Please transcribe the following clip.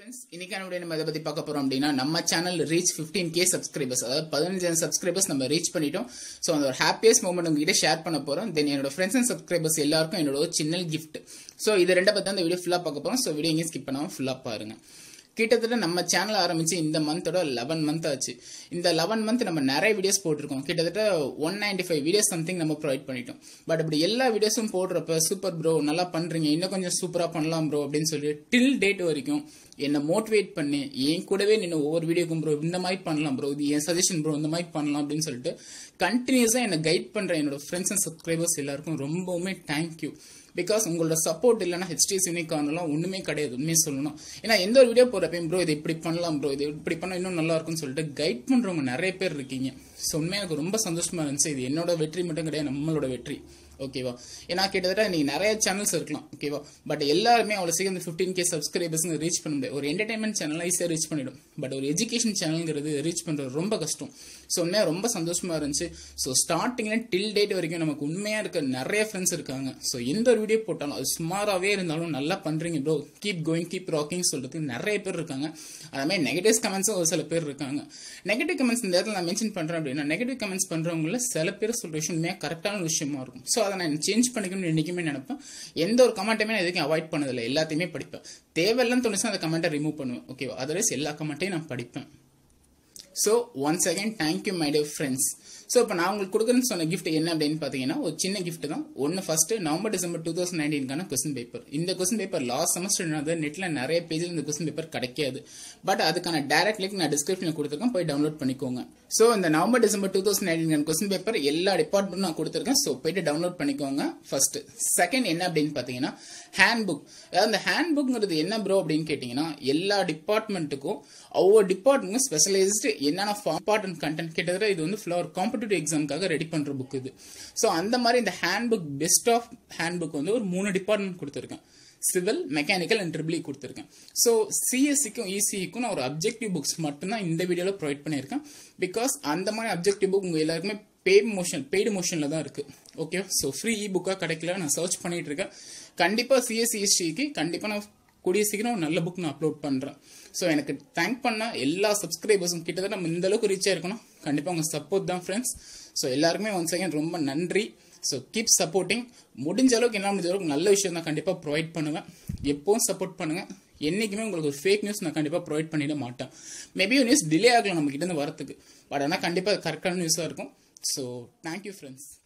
friends இன்னைக்கான video நம்ம இதை பத்தி பார்க்க போறோம் அப்படின்னா நம்ம channel reach 15k K subscribers அதாவது பதினஞ்சாயிரம் சப்ஸ்கிரைபர்ஸ் நம்ம ரீச் பண்ணிட்டோம் ஸோ அந்த ஒரு ஹாப்பியஸ்ட் மூமெண்ட் உங்ககிட்ட ஷேர் பண்ண போறோம் தென் என்னோட ஃப்ரெண்ட்ஸ் அண்ட் சப்ஸ்கிரைபர்ஸ் எல்லாருக்கும் என்னோட ஒரு சின்ன கிஃப்ட் ஸோ இது ரெண்டை பத்தி அந்த வீடியோ ஃபுல்லா பார்க்க போறோம் ஸோ வீடியோ எங்கேயும் ஸ்கிப் பண்ணாம ஃபுல்லா பாருங்க கிட்டத்தட்ட நம்ம சேனல் ஆரம்பிச்சு இந்த மந்தோட லெவன் மந்த் ஆச்சு இந்த லெவன் மந்த் நம்ம நிறைய வீடியோஸ் போட்டிருக்கோம் கிட்டத்தட்ட one ninety five videos something நம்ம ப்ரொவைட் பண்ணிட்டோம் பட் அப்படி எல்லா வீடியோஸும் போடுறப்ப சூப்பர் ப்ரோ நல்லா பண்றீங்க இன்னும் கொஞ்சம் சூப்பரா பண்ணலாம் ப்ரோ அப்படின்னு சொல்லி டில் டேட் வரைக்கும் என்னை மோட்டிவேட் பண்ணி என் கூடவே நின்று ஒவ்வொரு வீடியோக்கும் ப்ரோ இந்த மாதிரி பண்ணலாம் ப்ரோ இது என் சஜஷன் ப்ரோ இந்த மாதிரி பண்ணலாம் அப்படின்னு சொல்லிட்டு கண்டினியூஸாக என்னை கைட் பண்ற என்னோட ஃப்ரெண்ட்ஸ் அண்ட் சப்ஸ்கிரைபர்ஸ் எல்லாருக்கும் ரொம்பவுமே தேங்க்யூ பிகாஸ் உங்களோட சப்போர்ட் இல்லைன்னா ஹெச்டிஎஸ் யூனிகார்னெலாம் ஒன்றுமே கிடையாது உண்மையை சொல்லணும் ஏன்னா எந்த ஒரு வீடியோ போகிறப்பையும் ப்ரோ இது இப்படி பண்ணலாம் ப்ரோ இது இப்படி பண்ணால் இன்னும் நல்லா இருக்கும்னு சொல்லிட்டு கைட் பண்ணுறவங்க நிறைய பேர் இருக்கீங்க ஸோ உண்மையாக எனக்கு ரொம்ப சந்தோஷமா இருந்துச்சு இது என்னோட வெற்றி மட்டும் கிடையாது நம்மளோட வெற்றி ஓகேவா ஏன்னா கிட்டத்தட்ட நீங்கள் நிறைய சேனல்ஸ் இருக்கலாம் ஓகேவா பட் எல்லாருமே அவ்வளோ சீக்கிரம் ஃபிஃப்டீன் கே சப்ஸ்கிரைபர்ஸ் ரீச் பண்ண முடியாது ஒரு என்டர்டைன்மெண்ட் சேனல் ஈஸியாக ரீச் பண்ணிடும் பட் ஒரு எஜுகேஷன் சேனல்ங்கிறது ரீச் பண்ணுறது ரொம்ப கஷ்டம் ஸோ உண்மையாக ரொம்ப சந்தோஷமா இருந்துச்சு ஸோ ஸ்டார்டிங்ல டில் டேட் வரைக்கும் நமக்கு உண்மையாக இருக்க நிறைய ஃப்ரெண்ட்ஸ் இருக்காங்க ஸோ எந்த ஒரு வீடியோ போட்டாலும் அது சுமாராகவே இருந்தாலும் நல்லா பண்ணுறீங்க bro keep going keep rocking சொல்றதுக்கு நிறைய பேர் இருக்காங்க அதே மாதிரி நெகட்டிவ் கமெண்ட்ஸும் ஒரு சில பேர் இருக்காங்க நெகட்டிவ் கமெண்ட்ஸ் இந்த இடத்துல நான் மென்ஷன் பண்ணுறேன் அப்படின்னா நெகட்டிவ் கமெண்ட்ஸ் பண்ணுறவங்கள சில பேர் சொல்கிற விஷயம் உண்மையாக கரெக்டான விஷயமா இருக்கும் ஸோ அதை நான் சேஞ்ச் பண்ணிக்கணும்னு என்றைக்குமே நினைப்பேன் எந்த ஒரு கமெண்ட்டுமே நான் எதுக்கும் அவாய்ட் பண்ணதில்லை எல்லாத்தையுமே படிப்பேன் தேவையில்லைன்னு தோணுச்சுன்னா அந்த கமெண்ட்டை ரிமூவ் பண்ணுவேன் ஓகேவா அதர்வைஸ் எல்லா கமெண்ட்டையும் நான் படிப்பேன் so once again thank you my dear friends so இப்போ நான் உங்களுக்கு கொடுக்குறேன்னு சொன்ன கிஃப்ட் என்ன அப்படின்னு பார்த்தீங்கன்னா ஒரு சின்ன கிஃப்ட் தான் ஒன்று first November December two thousand நைன்டீன்கான கொஸ்டின் பேப்பர் இந்த கொஸ்டின் பேப்பர் லாஸ்ட் செமஸ்டர் நெட்டில் நிறைய பேஜில் இந்த கொஸ்டின் பேப்பர் கிடைக்காது பட் அதுக்கான டேரக்ட் லிங்க் நான் டிஸ்கிரிப்ஷனில் கொடுத்துருக்கேன் போய் டவுன்லோட் பண்ணிக்கோங்க ஸோ இந்த November December two thousand nineteen question paper எல்லா டிபார்ட்மெண்ட்டும் நான் கொடுத்துருக்கேன் ஸோ போயிட்டு டவுன்லோட் பண்ணிக்கோங்க ஃபர்ஸ்ட் செகண்ட் என்ன அப்படின்னு பார்த்தீங்கன்னா ஹேண்ட் புக் அதாவது அந்த ஹேண்ட் புக்ங்கிறது என்ன ப்ரோ அப்படின்னு கேட்டிங்கன்னா எல்லா டிபார்ட்மெண்ட்டுக்கும் ஒவ்வொரு டிபார்ட்மெண்ட்டும் ஸ்பெஷலைஸ்டு என்னென்ன இம்பார்ட்டன்ட் கண்டென்ட் கிட்டத்தட்ட இது வந்து ஃபுல்லாக ஒரு காம்படிட்டிவ் எக்ஸாமுக்காக ரெடி பண்ணுற புக் இது ஸோ அந்த மாதிரி இந்த hand book best of hand book வந்து ஒரு மூணு டிபார்ட்மெண்ட் கொடுத்துருக்கேன் சிவில் மெக்கானிக்கல் அண்ட் ட்ரிபிளி கொடுத்துருக்கேன் ஸோ சிஎஸ்சிக்கும் இசிஇக்கும் நான் ஒரு அப்ஜெக்டிவ் புக்ஸ் மட்டும்தான் இந்த வீடியோவில் ப்ரொவைட் பண்ணியிருக்கேன் பிகாஸ் அந்த மாதிரி அப்ஜெக்டிவ் புக் உங்கள் எல்லாருக்குமே பெய்ட் மோஷன் பெய்டு மோஷனில் தான் இருக்குது ஓகே ஸோ ஃப்ரீ இ புக்காக கிடைக்கல நான் சர்ச் பண்ணிட்டு இருக்கேன் கண்டிப்பாக சிஎஸ்சி ஹிஸ்ட்ரிக்கு கண்டிப்பாக நான் கூடிய சீக்கிரம் ஒரு நல்ல புக் நான் அப்லோட் பண்ணுறேன் ஸோ எனக்கு தேங்க் பண்ண எல்லா சப்ஸ்கிரைபர்ஸும் கிட்டத்தட்ட நம்ம இந்த அளவுக்கு ரீச் ஆயிருக்கணும் கண்டிப்பாக உங்கள் சப்போர்ட் தான் ஃப்ரெண்ட்ஸ் ஸோ எல்லாருக்குமே ஒன் செகண்ட் ரொம்ப நன்றி ஸோ கீப் சப்போர்ட்டிங் முடிஞ்ச அளவுக்கு என்ன முடிஞ்ச அளவுக்கு நல்ல விஷயம் தான் கண்டிப்பாக ப்ரொவைட் பண்ணுவேன் எப்பவும் சப்போர்ட் பண்ணுங்கள் என்றைக்குமே உங்களுக்கு ஒரு ஃபேக் நியூஸ் நான் கண்டிப்பாக ப்ரொவைட் பண்ணிட மாட்டேன் மேபி ஒரு நியூஸ் டிலே ஆகலாம் நம்ம கிட்ட இருந்து வரத்துக்கு பட் ஆனால் கண்டிப்பாக கரெக்டான நியூஸாக இருக்கும் ஸோ தேங்க்யூ ஃப்ரெண்ட்ஸ்